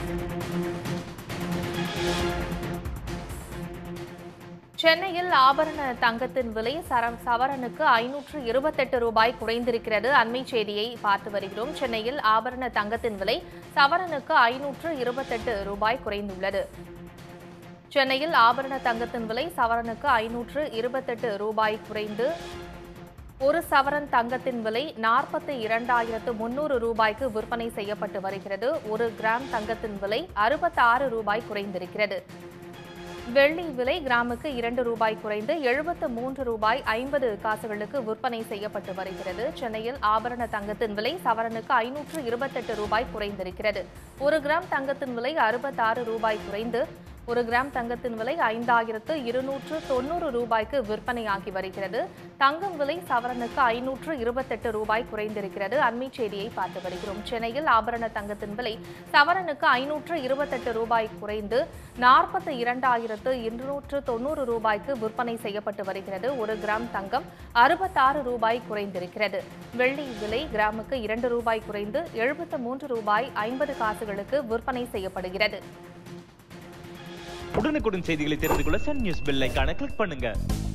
சென்னையில் ஆபரண தங்கத்தின் விலை சர- சவரனுக்கு ஐநூற்று இருபத்தெட்டு ரூபாய் குறைந்திருக்கிறது அண்மை செய்தியை பார்த்து வருகிறோம் சென்னையில் ஆபரண தங்கத்தின் விலை சவரனுக்கு ஐநூற்று இருபத்தெட்டு ரூபாய் குறைந்துள்ளது சென்னையில் ஆபரண தங்கத்தின் விலை சவரனுக்கு ஐநூற்று இருபத்தெட்டு ரூபாய் குறைந்து ஒரு சவரன் தங்கத்தின் விலை நாற்பத்தி இரண்டாயிரத்து முன்னூறு ரூபாய்க்கு விற்பனை செய்யப்பட்டு வருகிறது ஒரு கிராம் தங்கத்தின் விலை அறுபத்தாறு ரூபாய் குறைந்திருக்கிறது வெள்ளி விலை கிராமுக்கு இரண்டு ரூபாய் குறைந்து எழுபத்து மூன்று ரூபாய் ஐம்பது காசுகளுக்கு விற்பனை செய்யப்பட்டு வருகிறது சென்னையில் ஆபரண தங்கத்தின் விலை சவரனுக்கு ஐநூற்று இருபத்தெட்டு ரூபாய் குறைந்திருக்கிறது ஒரு கிராம் தங்கத்தின் விலை அறுபத்தாறு ரூபாய் குறைந்து ஒரு கிராம் தங்கத்தின் விலை ஐந்தாயிரத்து இருநூற்று தொண்ணூறு ரூபாய்க்கு விற்பனையாகி வருகிறது தங்கம் விலை சவரனுக்கு ஐநூற்று இருபத்தெட்டு ரூபாய் குறைந்திருக்கிறது அண்மை செய்தியை பார்த்து வருகிறோம் சென்னையில் ஆபரண தங்கத்தின் விலை சவரனுக்கு ஐநூற்று இருபத்தெட்டு ரூபாய் குறைந்து நாற்பத்தி இரண்டாயிரத்து இருநூற்று தொண்ணூறு ரூபாய்க்கு விற்பனை செய்யப்பட்டு வருகிறது ஒரு கிராம் தங்கம் அறுபத்தாறு ரூபாய் குறைந்திருக்கிறது வெள்ளி விலை கிராமுக்கு இரண்டு ரூபாய் குறைந்து எழுபத்து மூன்று ரூபாய் ஐம்பது காசுகளுக்கு விற்பனை செய்யப்படுகிறது உடனுக்குடன் செய்திகளை தெரிந்து கொள்ள சன் நியூஸ் பெல் ஐகானை கிளிக் பண்ணுங்க